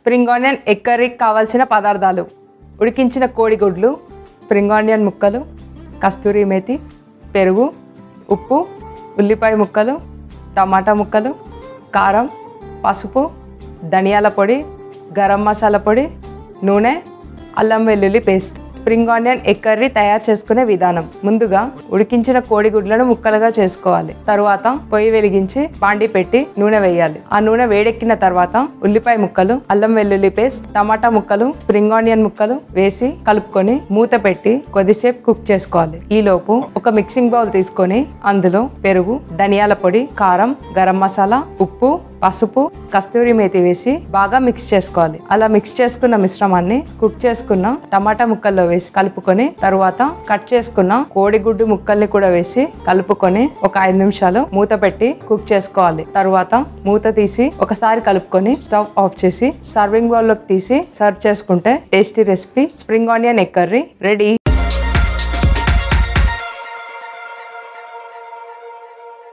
spring onion egg కర్రీకి కావాల్సిన పదార్థాలు ఉడికించిన కోడిగుడ్లు స్ప్రింగ్ ఆనియన్ ముక్కలు కస్తూరి మేతి పెరుగు ఉప్పు ఉల్లిపాయ ముక్కలు టమాటా ముక్కలు కారం పసుపు ధనియాల పొడి గరం మసాలా పొడి నూనె అల్లం వెల్లుల్లి paste spring onion egg curry తయారు చేసుకునే విధానం ముందుగా ఉడికించిన కోడిగుడ్లను ముక్కలుగా చేసుకోవాలి తరువాత పొయ్యి వెలిగించి పాండి పెట్టి నూనె వేయాలి ఆ నూనె వేడెక్కిన తర్వాత ఉల్లిపాయ ముక్కలు అల్లం వెల్లుల్లి పేస్ట్ టమాటా ముక్కలు స్ప్రింగ్ ఆనియన్ ముక్కలు వేసి కలుపుకొని మూత పెట్టి కొద్దిసేపు కుక్ చేసుకోవాలి ఈ లోపు ఒక మిక్సింగ్ బౌల్ తీసుకొని అందులో పెరుగు ధనియాల పొడి కారం గరం మసాలా ఉప్పు పసుపు కస్తూరి మేతి వేసి బాగా మిక్స్ చేసుకోవాలి అలా మిక్స్ చేసుకున్న మిశ్రమాన్ని కుక్ చేసుకున్న టమాటా ముక్కల్లో వేసి కలుపుకొని తరువాత కట్ చేసుకున్న కోడిగుడ్డు ముక్కల్ని కూడా వేసి కలుపుకొని ఒక ఐదు నిమిషాలు మూత పెట్టి కుక్ చేసుకోవాలి తరువాత మూత తీసి ఒకసారి కలుపుకొని స్టవ్ ఆఫ్ చేసి సర్వింగ్ బౌల్లోకి తీసి సర్వ్ చేసుకుంటే tasty recipe spring onion egg curry ready